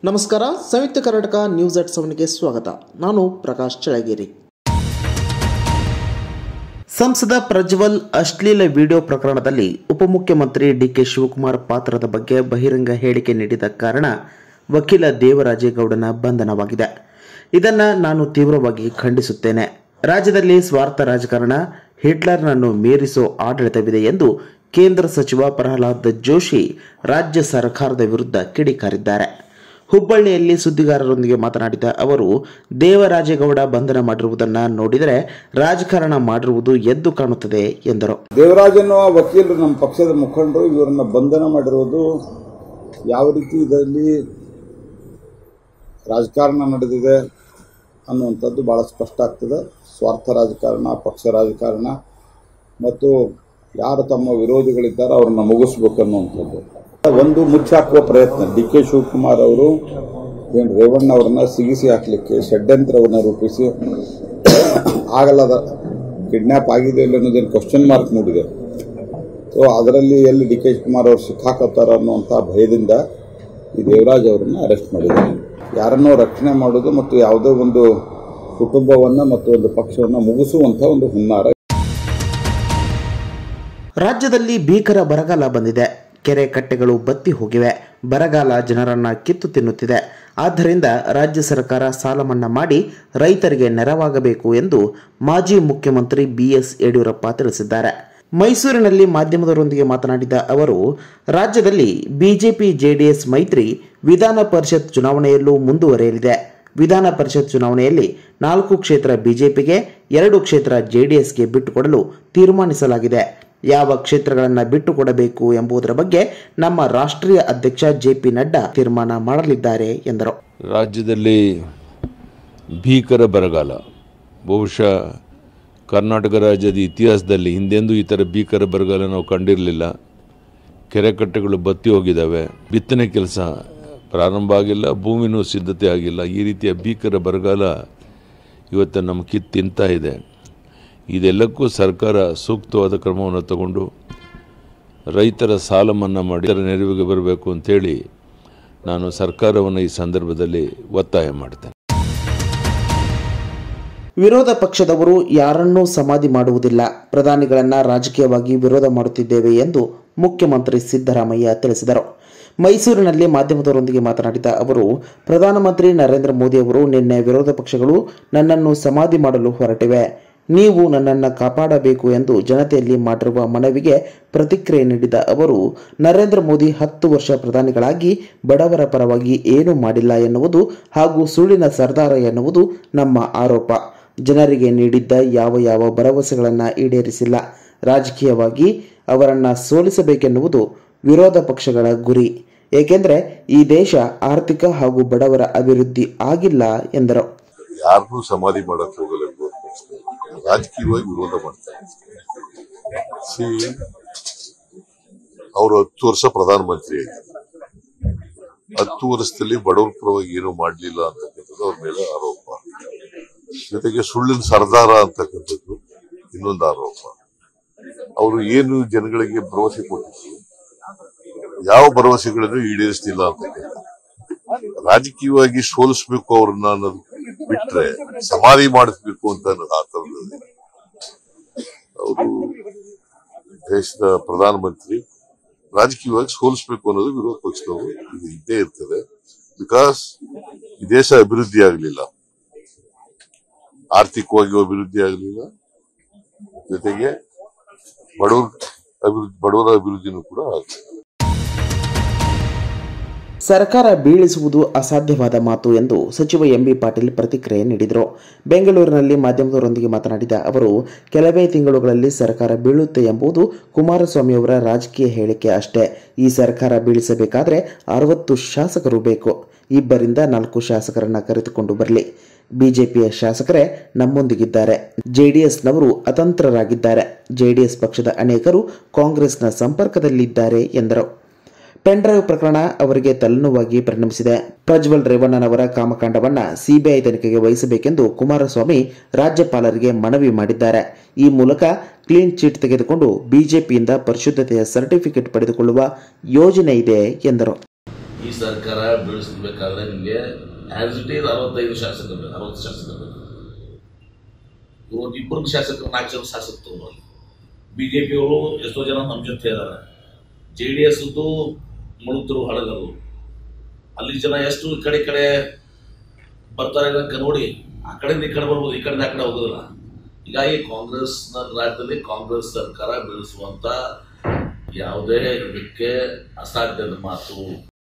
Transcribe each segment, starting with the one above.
ನಮಸ್ಕಾರ Samyukta Karnataka news at ಸೆವೆನ್ಗೆ ಸ್ವಾಗತ ನಾನು ಪ್ರಕಾಶ್ ಚಳಗೇರಿ ಸಂಸದ ಪ್ರಜ್ವಲ್ ಅಶ್ಲೀಲ ವಿಡಿಯೋ ಪ್ರಕರಣದಲ್ಲಿ ಉಪಮುಖ್ಯಮಂತ್ರಿ ಡಿಕೆ ಶಿವಕುಮಾರ್ ಪಾತ್ರದ ಬಗ್ಗೆ ಬಹಿರಂಗ ಹೇಳಿಕೆ ನೀಡಿದ ಕಾರಣ ವಕೀಲ ದೇವರಾಜೇಗೌಡನ ಬಂಧನವಾಗಿದೆ ಇದನ್ನು ನಾನು ತೀವ್ರವಾಗಿ ಖಂಡಿಸುತ್ತೇನೆ ರಾಜ್ಯದಲ್ಲಿ ಸ್ವಾರ್ಥ ರಾಜಕಾರಣ ಹಿಟ್ಲರ್ನನ್ನು ಮೀರಿಸೋ ಆಡಳಿತವಿದೆ ಎಂದು ಕೇಂದ್ರ ಸಚಿವ ಪ್ರಹ್ಲಾದ್ ಜೋಶಿ ರಾಜ್ಯ ಸರ್ಕಾರದ ವಿರುದ್ಧ ಕಿಡಿಕಾರಿದ್ದಾರೆ ಹುಬ್ಬಳ್ಳಿಯಲ್ಲಿ ಸುದ್ದಿಗಾರರೊಂದಿಗೆ ಮಾತನಾಡಿದ ಅವರು ದೇವರಾಜೇಗೌಡ ಬಂಧನ ಮಾಡಿರುವುದನ್ನು ನೋಡಿದರೆ ರಾಜಕಾರಣ ಮಾಡಿರುವುದು ಎದ್ದು ಕಾಣುತ್ತದೆ ಎಂದರು ದೇವರಾಜ್ ಅನ್ನುವ ವಕೀಲರು ನಮ್ಮ ಪಕ್ಷದ ಮುಖಂಡರು ಇವರನ್ನ ಬಂಧನ ಮಾಡಿರೋದು ಯಾವ ರೀತಿ ಇದರಲ್ಲಿ ರಾಜಕಾರಣ ನಡೆದಿದೆ ಅನ್ನುವಂಥದ್ದು ಭಾಳ ಸ್ಪಷ್ಟ ಆಗ್ತದೆ ಸ್ವಾರ್ಥ ರಾಜಕಾರಣ ಪಕ್ಷ ರಾಜಕಾರಣ ಮತ್ತು ಯಾರು ತಮ್ಮ ವಿರೋಧಿಗಳಿದ್ದಾರೆ ಅವ್ರನ್ನ ಮುಗಿಸ್ಬೇಕು ಅನ್ನುವಂಥದ್ದು ಒಂದು ಮುಚ್ಚಾಕುವ ಪ್ರಯತ್ನ ಡಿ ಕೆ ಶಿವಕುಮಾರ್ ಅವರು ಏನು ರೇವಣ್ಣ ಅವರನ್ನ ಸಿಗಿಸಿ ಹಾಕಲಿಕ್ಕೆ ಷಡ್ಯಂತ್ರವನ್ನು ರೂಪಿಸಿ ಆಗಲ್ಲದ ಕಿಡ್ನ್ಯಾಪ್ ಆಗಿದೆ ಇಲ್ಲ ಅನ್ನೋದೇನು ಕ್ವಶನ್ ಮಾರ್ಕ್ ಮೂಡಿದೆ ಸೊ ಅದರಲ್ಲಿ ಎಲ್ಲಿ ಡಿ ಕೆ ಶಿವಕುಮಾರ್ ಅವರು ಸಿಕ್ಕಾಕತ್ತಾರ ಅನ್ನುವಂಥ ಭಯದಿಂದ ಈ ದೇವರಾಜ್ ಅವರನ್ನು ಅರೆಸ್ಟ್ ಮಾಡಿದ್ದಾರೆ ಯಾರನ್ನೋ ರಕ್ಷಣೆ ಮಾಡೋದು ಮತ್ತು ಯಾವುದೋ ಒಂದು ಕುಟುಂಬವನ್ನು ಮತ್ತು ಒಂದು ಪಕ್ಷವನ್ನು ಮುಗಿಸುವಂಥ ಒಂದು ಹುನ್ನಾರ ರಾಜ್ಯದಲ್ಲಿ ಭೀಕರ ಬರಗಾಲ ಬಂದಿದೆ ಕೆರೆ ಕಟ್ಟೆಗಳು ಬತ್ತಿ ಹೋಗಿವೆ ಬರಗಾಲ ಜನರನ್ನ ಕಿತ್ತು ತಿನ್ನುತ್ತಿದೆ ಆದ್ದರಿಂದ ರಾಜ್ಯ ಸರ್ಕಾರ ಸಾಲ ಮನ್ನಾ ಮಾಡಿ ರೈತರಿಗೆ ನೆರವಾಗಬೇಕು ಎಂದು ಮಾಜಿ ಮುಖ್ಯಮಂತ್ರಿ ಬಿಎಸ್ ಯಡಿಯೂರಪ್ಪ ತಿಳಿಸಿದ್ದಾರೆ ಮೈಸೂರಿನಲ್ಲಿ ಮಾಧ್ಯಮದವರೊಂದಿಗೆ ಮಾತನಾಡಿದ ಅವರು ರಾಜ್ಯದಲ್ಲಿ ಬಿಜೆಪಿ ಜೆಡಿಎಸ್ ಮೈತ್ರಿ ವಿಧಾನ ಪರಿಷತ್ ಚುನಾವಣೆಯಲ್ಲೂ ಮುಂದುವರೆಯಲಿದೆ ವಿಧಾನ ಪರಿಷತ್ ಚುನಾವಣೆಯಲ್ಲಿ ನಾಲ್ಕು ಕ್ಷೇತ್ರ ಬಿಜೆಪಿಗೆ ಎರಡು ಕ್ಷೇತ್ರ ಜೆಡಿಎಸ್ಗೆ ಬಿಟ್ಟುಕೊಡಲು ತೀರ್ಮಾನಿಸಲಾಗಿದೆ ಯಾವ ಕ್ಷೇತ್ರಗಳನ್ನು ಬಿಟ್ಟುಕೊಡಬೇಕು ಎಂಬುದರ ಬಗ್ಗೆ ನಮ್ಮ ರಾಷ್ಟ್ರೀಯ ಅಧ್ಯಕ್ಷ ಜೆಪಿ ನಡ್ಡಾ ತೀರ್ಮಾನ ಮಾಡಲಿದ್ದಾರೆ ಎಂದರು ರಾಜ್ಯದಲ್ಲಿ ಭೀಕರ ಬರಗಾಲ ಬಹುಶಃ ಕರ್ನಾಟಕ ರಾಜ್ಯದ ಇತಿಹಾಸದಲ್ಲಿ ಹಿಂದೆಂದೂ ಈ ಥರ ಭೀಕರ ಬರಗಾಲ ನಾವು ಕಂಡಿರಲಿಲ್ಲ ಕೆರೆಕಟ್ಟೆಗಳು ಬತ್ತಿ ಹೋಗಿದ್ದಾವೆ ಬಿತ್ತನೆ ಕೆಲಸ ಪ್ರಾರಂಭ ಆಗಿಲ್ಲ ಭೂಮಿನೂ ಸಿದ್ಧತೆ ಆಗಿಲ್ಲ ಈ ರೀತಿಯ ಭೀಕರ ಬರಗಾಲ ಇವತ್ತು ನಮ್ಮ ಕಿತ್ತು ತಿಂತಾ ಇದೆ ಇದೆಲ್ಲಕ್ಕೂ ಸರ್ಕಾರ ಸೂಕ್ತವಾದ ಕ್ರಮವನ್ನು ತಗೊಂಡು ರೈತರ ಸಾಲ ಮನ್ನಾ ಮಾಡಿ ಇದರ ನೆರವಿಗೆ ಬರಬೇಕು ಅಂತೇಳಿ ನಾನು ಸರ್ಕಾರವನ್ನು ಈ ಸಂದರ್ಭದಲ್ಲಿ ಒತ್ತಾಯ ಮಾಡ್ತೇನೆ ವಿರೋಧ ಪಕ್ಷದವರು ಯಾರನ್ನೂ ಸಮಾಧಿ ಮಾಡುವುದಿಲ್ಲ ಪ್ರಧಾನಿಗಳನ್ನ ರಾಜಕೀಯವಾಗಿ ವಿರೋಧ ಮಾಡುತ್ತಿದ್ದೇವೆ ಎಂದು ಮುಖ್ಯಮಂತ್ರಿ ಸಿದ್ದರಾಮಯ್ಯ ತಿಳಿಸಿದರು ಮೈಸೂರಿನಲ್ಲಿ ಮಾಧ್ಯಮದವರೊಂದಿಗೆ ಮಾತನಾಡಿದ ಅವರು ಪ್ರಧಾನಮಂತ್ರಿ ನರೇಂದ್ರ ಮೋದಿ ಅವರು ನಿನ್ನೆ ವಿರೋಧ ಪಕ್ಷಗಳು ನನ್ನನ್ನು ಸಮಾಧಿ ಮಾಡಲು ಹೊರಟಿವೆ ನೀವು ನನ್ನನ್ನು ಕಾಪಾಡಬೇಕು ಎಂದು ಜನತೆಯಲ್ಲಿ ಮಾಡಿರುವ ಮನವಿಗೆ ಪ್ರತಿಕ್ರಿಯೆ ನೀಡಿದ ಅವರು ನರೇಂದ್ರ ಮೋದಿ ಹತ್ತು ವರ್ಷ ಪ್ರಧಾನಿಗಳಾಗಿ ಬಡವರ ಪರವಾಗಿ ಏನೂ ಮಾಡಿಲ್ಲ ಎನ್ನುವುದು ಹಾಗೂ ಸುಳ್ಳಿನ ಸರ್ದಾರ ಎನ್ನುವುದು ನಮ್ಮ ಆರೋಪ ಜನರಿಗೆ ನೀಡಿದ್ದ ಯಾವ ಯಾವ ಭರವಸೆಗಳನ್ನು ಈಡೇರಿಸಿಲ್ಲ ರಾಜಕೀಯವಾಗಿ ಅವರನ್ನು ಸೋಲಿಸಬೇಕೆನ್ನುವುದು ವಿರೋಧ ಪಕ್ಷಗಳ ಗುರಿ ಏಕೆಂದರೆ ಈ ದೇಶ ಆರ್ಥಿಕ ಹಾಗೂ ಬಡವರ ಅಭಿವೃದ್ಧಿ ಆಗಿಲ್ಲ ಎಂದರು ಯಾರನ್ನೂ ಸಮಾಧಿ ಮಾಡಕ್ ಹೋಗಲ್ಲ ವಿರೋಧ ಪಕ್ಷದವರು. ರಾಜಕೀಯವಾಗಿ ವಿರೋಧ ಮಾಡ್ತಾರೆ ಸಿ ಅವರು ಹತ್ತು ವರ್ಷ ಪ್ರಧಾನಮಂತ್ರಿ ಆಗಿದ್ರು ಹತ್ತು ವರ್ಷದಲ್ಲಿ ಬಡವರ ಪರವಾಗಿ ಏನು ಮಾಡಲಿಲ್ಲ ಅಂತಕ್ಕಂಥದ್ದು ಅವ್ರ ಮೇಲೆ ಆರೋಪ ಜೊತೆಗೆ ಸುಳ್ಳಿನ ಸರ್ದಾರ ಅಂತಕ್ಕಂಥದ್ದು ಇನ್ನೊಂದು ಆರೋಪ ಅವರು ಏನು ಜನಗಳಿಗೆ ಭರವಸೆ ಕೊಟ್ಟಿದ್ರು ಯಾವ ಭರವಸೆಗಳನ್ನು ಈಡೇರಿಸ್ತಿಲ್ಲ ಅಂತಕ್ಕಂಥದ್ದು ರಾಜಕೀಯವಾಗಿ ಸೋಲಿಸ್ಬೇಕು ಅವ್ರನ್ನ ಅನ್ನೋದು ಬಿಟ್ರೆ ಸಮಾಧಿ ಮಾಡಿಸ್ಬೇಕು ಅಂತ ಅನ್ನೋದು ಆ ಥರದ್ದು ಅವರು ದೇಶದ ಪ್ರಧಾನಮಂತ್ರಿ ರಾಜಕೀಯವಾಗಿ ಸೋಲಿಸ್ಬೇಕು ಅನ್ನೋದು ವಿರೋಧ ಪಕ್ಷದವರು ಇದು ಇದ್ದೇ ಇರ್ತದೆ ಬಿಕಾಸ್ ಈ ದೇಶ ಅಭಿವೃದ್ಧಿ ಆಗಲಿಲ್ಲ ಆರ್ಥಿಕವಾಗಿ ಅಭಿವೃದ್ಧಿ ಆಗಲಿಲ್ಲ ಜೊತೆಗೆ ಬಡವರ ಅಭಿವೃದ್ಧಿ ಬಡವರ ಅಭಿವೃದ್ಧಿನೂ ಕೂಡ ಆಗಲಿಲ್ಲ ಸರ್ಕಾರ ಬೀಳಿಸುವುದು ಅಸಾಧ್ಯವಾದ ಮಾತು ಎಂದು ಸಚಿವ ಎಂಬಿ ಪಾಟೀಲ್ ಪ್ರತಿಕ್ರಿಯೆ ನೀಡಿದರು ಬೆಂಗಳೂರಿನಲ್ಲಿ ಮಾಧ್ಯಮದವರೊಂದಿಗೆ ಮಾತನಾಡಿದ ಅವರು ಕೆಲವೇ ತಿಂಗಳುಗಳಲ್ಲಿ ಸರ್ಕಾರ ಬೀಳುತ್ತೆ ಎಂಬುದು ಕುಮಾರಸ್ವಾಮಿಯವರ ರಾಜಕೀಯ ಹೇಳಿಕೆ ಅಷ್ಟೇ ಈ ಸರ್ಕಾರ ಬೀಳಿಸಬೇಕಾದ್ರೆ ಅರವತ್ತು ಶಾಸಕರು ಬೇಕು ಇಬ್ಬರಿಂದ ನಾಲ್ಕು ಶಾಸಕರನ್ನ ಕರೆದುಕೊಂಡು ಬರಲಿ ಬಿಜೆಪಿಯ ಶಾಸಕರೇ ನಮ್ಮೊಂದಿಗಿದ್ದಾರೆ ಜೆಡಿಎಸ್ನವರು ಅತಂತ್ರರಾಗಿದ್ದಾರೆ ಜೆಡಿಎಸ್ ಪಕ್ಷದ ಅನೇಕರು ಕಾಂಗ್ರೆಸ್ನ ಸಂಪರ್ಕದಲ್ಲಿದ್ದಾರೆ ಎಂದರು ಪೆನ್ಡ್ರೈವ್ ಪ್ರಕರಣ ಅವರಿಗೆ ತಲೆನೋವಾಗಿ ಪರಿಣಮಿಸಿದೆ ಪ್ರಜ್ವಲ್ ರೇವಣ್ಣನವರ ಕಾಮಕಾಂಡವನ್ನ ಸಿಬಿಐ ತನಿಖೆಗೆ ವಹಿಸಬೇಕೆಂದು ಕುಮಾರಸ್ವಾಮಿ ರಾಜ್ಯಪಾಲರಿಗೆ ಮನವಿ ಮಾಡಿದ್ದಾರೆ ಈ ಮೂಲಕ ಕ್ಲೀನ್ ಚಿಟ್ ತೆಗೆದುಕೊಂಡು ಬಿಜೆಪಿಯಿಂದ ಪರಿಶುದ್ಧತೆಯ ಸರ್ಟಿಫಿಕೇಟ್ ಪಡೆದುಕೊಳ್ಳುವ ಯೋಜನೆ ಇದೆ ಎಂದರು ಈ ಸರ್ಕಾರ ಬೀಳಿಸಬೇಕಾದ್ರೆ ನಿಮಗೆ ಆ್ಯಸ್ ಇಟ್ ಈಸ್ ಅರವತ್ತೈದು ಶಾಸಕರು ಬೇಕು, ಅರವತ್ತು ಶಾಸಕರು ಬೇಕು. ಇವತ್ತು ಇಬ್ಬರು ಶಾಸಕರು ನಾಲ್ಕು ಜನ ಶಾಸಕರು ತಗೊಂಡ್ರು ಬಿ ಜೆ ಪಿಯವರು ಎಷ್ಟೋ ಜನ ನಮ್ಮ ಜೊತೆ ಇದ್ದಾರೆ ಜೆ ಡಿ ಎಸ್ದು ಮುಳುಗ್ತರು ಹಳಗರು ಅಲ್ಲಿ ಜನ ಎಷ್ಟು ಈ ಕಡೆ ಈ ಕಡೆ ಬರ್ತಾರೆ ಅಂತ ನೋಡಿ ಆ ಕಡೆಯಿಂದ ಈ ಕಡೆ ಬರ್ಬೋದು ಈ ಕಡೆಯಿಂದ ಆ ಕಡೆ ಹೋಗೋದಿಲ್ಲ ಹೀಗಾಗಿ ಕಾಂಗ್ರೆಸ್ನ ರಾಜ್ಯದಲ್ಲಿ ಕಾಂಗ್ರೆಸ್ ಸರ್ಕಾರ ಬೀಳಿಸುವಂತ ಯಾವುದೇ ಇದಕ್ಕೆ ಅಸಾಧ್ಯದ ಮಾತು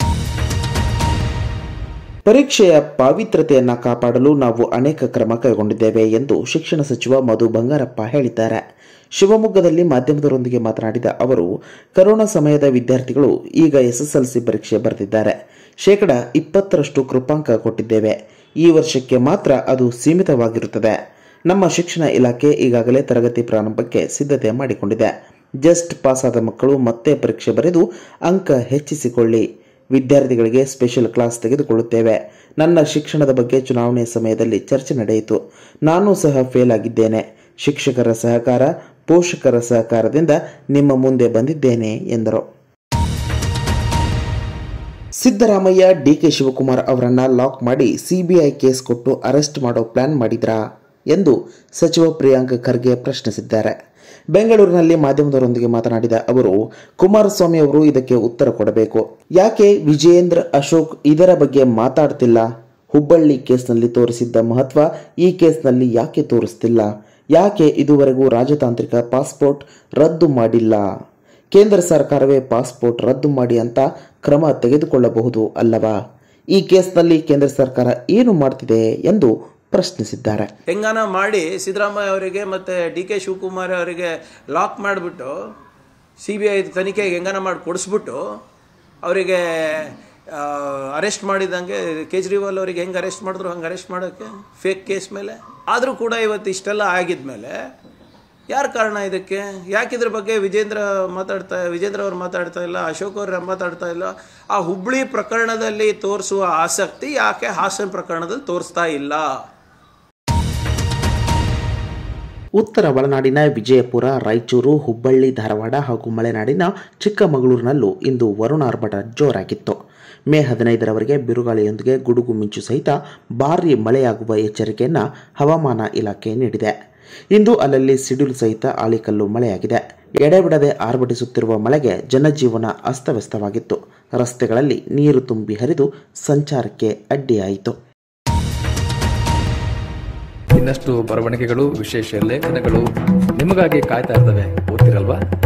ಪರೀಕ್ಷೆಯ ಪಾವಿತ್ರತೆಯನ್ನು ಕಾಪಾಡಲು ನಾವು ಅನೇಕ ಕ್ರಮ ಕೈಗೊಂಡಿದ್ದೇವೆ ಎಂದು ಶಿಕ್ಷಣ ಸಚಿವ ಮಧು ಬಂಗಾರಪ್ಪ ಹೇಳಿದ್ದಾರೆ ಶಿವಮೊಗ್ಗದಲ್ಲಿ ಮಾಧ್ಯಮದವರೊಂದಿಗೆ ಮಾತನಾಡಿದ ಅವರು ಕರೋನಾ ಸಮಯದ ವಿದ್ಯಾರ್ಥಿಗಳು ಈಗ ಎಸ್ಎಸ್ಎಲ್ಸಿ ಪರೀಕ್ಷೆ ಬರೆದಿದ್ದಾರೆ ಶೇಕಡ ಇಪ್ಪತ್ತರಷ್ಟು ಕೃಪಾಂಕ ಕೊಟ್ಟಿದ್ದೇವೆ ಈ ವರ್ಷಕ್ಕೆ ಮಾತ್ರ ಅದು ಸೀಮಿತವಾಗಿರುತ್ತದೆ ನಮ್ಮ ಶಿಕ್ಷಣ ಇಲಾಖೆ ಈಗಾಗಲೇ ತರಗತಿ ಪ್ರಾರಂಭಕ್ಕೆ ಸಿದ್ಧತೆ ಮಾಡಿಕೊಂಡಿದೆ ಜಸ್ಟ್ ಪಾಸ್ ಆದ ಮಕ್ಕಳು ಮತ್ತೆ ಪರೀಕ್ಷೆ ಬರೆದು ಅಂಕ ಹೆಚ್ಚಿಸಿಕೊಳ್ಳಿ ವಿದ್ಯಾರ್ಥಿಗಳಿಗೆ ಸ್ಪೆಷಲ್ ಕ್ಲಾಸ್ ತೆಗೆದುಕೊಳ್ಳುತ್ತೇವೆ ನನ್ನ ಶಿಕ್ಷಣದ ಬಗ್ಗೆ ಚುನಾವಣೆ ಸಮಯದಲ್ಲಿ ಚರ್ಚೆ ನಡೆಯಿತು ನಾನು ಸಹ ಫೇಲ್ ಆಗಿದ್ದೇನೆ ಶಿಕ್ಷಕರ ಸಹಕಾರ ಪೋಷಕರ ಸಹಕಾರದಿಂದ ನಿಮ್ಮ ಮುಂದೆ ಬಂದಿದ್ದೇನೆ ಎಂದರು ಸಿದ್ದರಾಮಯ್ಯ ಡಿಕೆ ಶಿವಕುಮಾರ್ ಅವರನ್ನ ಲಾಕ್ ಮಾಡಿ ಸಿಬಿಐ ಕೇಸ್ ಕೊಟ್ಟು ಅರೆಸ್ಟ್ ಮಾಡೋ ಪ್ಲಾನ್ ಮಾಡಿದ್ರಾ ಎಂದು ಸಚಿವ ಪ್ರಿಯಾಂಕ್ ಖರ್ಗೆ ಪ್ರಶ್ನಿಸಿದ್ದಾರೆ ಬೆಂಗಳೂರಿನಲ್ಲಿ ಮಾಧ್ಯಮದವರೊಂದಿಗೆ ಮಾತನಾಡಿದ ಅವರು ಕುಮಾರಸ್ವಾಮಿ ಅವರು ಇದಕ್ಕೆ ಉತ್ತರ ಕೊಡಬೇಕು ಯಾಕೆ ವಿಜಯೇಂದ್ರ ಅಶೋಕ್ ಇದರ ಬಗ್ಗೆ ಮಾತಾಡ್ತಿಲ್ಲ ಹುಬ್ಬಳ್ಳಿ ಕೇಸ್ನಲ್ಲಿ ತೋರಿಸಿದ್ದ ಮಹತ್ವ ಈ ಕೇಸ್ನಲ್ಲಿ ಯಾಕೆ ತೋರಿಸ್ತಿಲ್ಲ ಯಾಕೆ ಇದುವರೆಗೂ ರಾಜತಾಂತ್ರಿಕ ಪಾಸ್ಪೋರ್ಟ್ ರದ್ದು ಮಾಡಿಲ್ಲ ಕೇಂದ್ರ ಸರ್ಕಾರವೇ ಪಾಸ್ಪೋರ್ಟ್ ರದ್ದು ಮಾಡಿ ಅಂತ ಕ್ರಮ ತೆಗೆದುಕೊಳ್ಳಬಹುದು ಅಲ್ಲವಾ ಈ ಕೇಸ್ನಲ್ಲಿ ಕೇಂದ್ರ ಸರ್ಕಾರ ಏನು ಮಾಡ್ತಿದೆ ಎಂದು ಪ್ರಶ್ನಿಸಿದ್ದಾರೆ ಹೆಂಗಾನ ಮಾಡಿ ಸಿದ್ದರಾಮಯ್ಯ ಅವರಿಗೆ ಮತ್ತು ಡಿ ಕೆ ಶಿವಕುಮಾರ್ ಅವರಿಗೆ ಲಾಕ್ ಮಾಡಿಬಿಟ್ಟು ಸಿ ಬಿ ಐ ತನಿಖೆಗೆ ಹೆಂಗಾನ ಮಾಡಿ ಕೊಡಿಸ್ಬಿಟ್ಟು ಅವರಿಗೆ ಅರೆಸ್ಟ್ ಮಾಡಿದಂಗೆ ಕೇಜ್ರಿವಾಲ್ ಅವರಿಗೆ ಹೆಂಗೆ ಅರೆಸ್ಟ್ ಮಾಡಿದ್ರು ಹಂಗೆ ಅರೆಸ್ಟ್ ಮಾಡೋಕ್ಕೆ ಫೇಕ್ ಕೇಸ್ ಮೇಲೆ ಆದರೂ ಕೂಡ ಇವತ್ತು ಇಷ್ಟೆಲ್ಲ ಆಗಿದ್ಮೇಲೆ ಯಾರು ಕಾರಣ ಇದಕ್ಕೆ ಯಾಕೆ ಇದ್ರ ಬಗ್ಗೆ ವಿಜೇಂದ್ರ ಮಾತಾಡ್ತಾ ವಿಜೇಂದ್ರ ಅವ್ರು ಮಾತಾಡ್ತಾ ಇಲ್ಲ ಅಶೋಕ್ ಅವ್ರು ಮಾತಾಡ್ತಾ ಇಲ್ಲ ಆ ಹುಬ್ಳಿ ಪ್ರಕರಣದಲ್ಲಿ ತೋರಿಸುವ ಆಸಕ್ತಿ ಯಾಕೆ ಹಾಸನ ಪ್ರಕರಣದಲ್ಲಿ ತೋರಿಸ್ತಾ ಇಲ್ಲ ಉತ್ತರ ಒಳನಾಡಿನ ವಿಜಯಪುರ ರಾಯಚೂರು ಹುಬ್ಬಳ್ಳಿ ಧಾರವಾಡ ಹಾಗೂ ಮಲೆನಾಡಿನ ಚಿಕ್ಕಮಗಳೂರಿನಲ್ಲೂ ಇಂದು ವರುಣ ಆರ್ಭಟ ಜೋರಾಗಿತ್ತು ಮೇ ಹದಿನೈದರವರೆಗೆ ಬಿರುಗಾಳಿಯೊಂದಿಗೆ ಗುಡುಗು ಮಿಂಚು ಸಹಿತ ಭಾರೀ ಮಳೆಯಾಗುವ ಎಚ್ಚರಿಕೆಯನ್ನು ಹವಾಮಾನ ಇಲಾಖೆ ನೀಡಿದೆ ಇಂದು ಅಲ್ಲಲ್ಲಿ ಸಿಡಿಲು ಸಹಿತ ಆಲಿಕಲ್ಲು ಮಳೆಯಾಗಿದೆ ಎಡೆಬಿಡದೆ ಆರ್ಭಟಿಸುತ್ತಿರುವ ಮಳೆಗೆ ಜನಜೀವನ ಅಸ್ತವ್ಯಸ್ತವಾಗಿತ್ತು ರಸ್ತೆಗಳಲ್ಲಿ ನೀರು ತುಂಬಿ ಹರಿದು ಸಂಚಾರಕ್ಕೆ ಅಡ್ಡಿಯಾಯಿತು ಇನ್ನಷ್ಟು ಬರವಣಿಗೆಗಳು ವಿಶೇಷ ಲೇಖನಗಳು ನಿಮಗಾಗಿ ಕಾಯ್ತಾ ಇರ್ತವೆ ಓದ್ತಿರಲ್ವಾ